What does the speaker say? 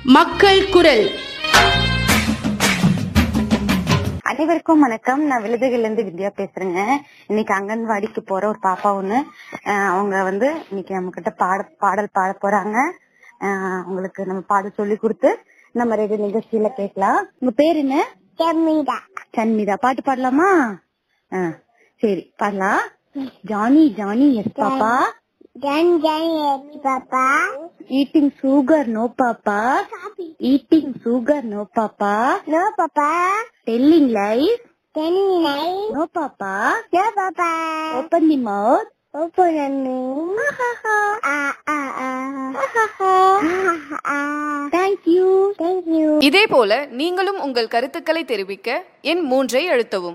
மக்கள் குரல் அனைவருக்கும் வணக்கம் நான் விழுதுகள்ல இருந்து வித்யா பேசுறேங்க இன்னைக்கு அங்கன்வாடிக்கு போற ஒரு பாப்பா ஒண்ணு அஹ் அவங்க வந்து இன்னைக்கு நம்ம கிட்ட பாட பாடல் பாட போறாங்க அஹ் அவங்களுக்கு நம்ம பாடல் சொல்லி கொடுத்து நம்ம ரெண்டு நிகழ்ச்சியில கேட்கலாம் உங்க பேர் என்ன செம்மிடா சன்மிதா பாட்டு பாடலாமா அஹ் சரி பாடலாம் ஜானி ஜானி எஸ் பாப்பா ஜன் ஜன் எச் papa eating sugar no papa eating sugar no papa no papa telling life then நை no papa no papa open the mouth ஓப்பன் அண்ணு ah ah ah ah thank you thank you இதேபோல நீங்களும் உங்கள் கருத்துக்களை தெரிவிக்க எண் மூன்றை அழுத்தவும்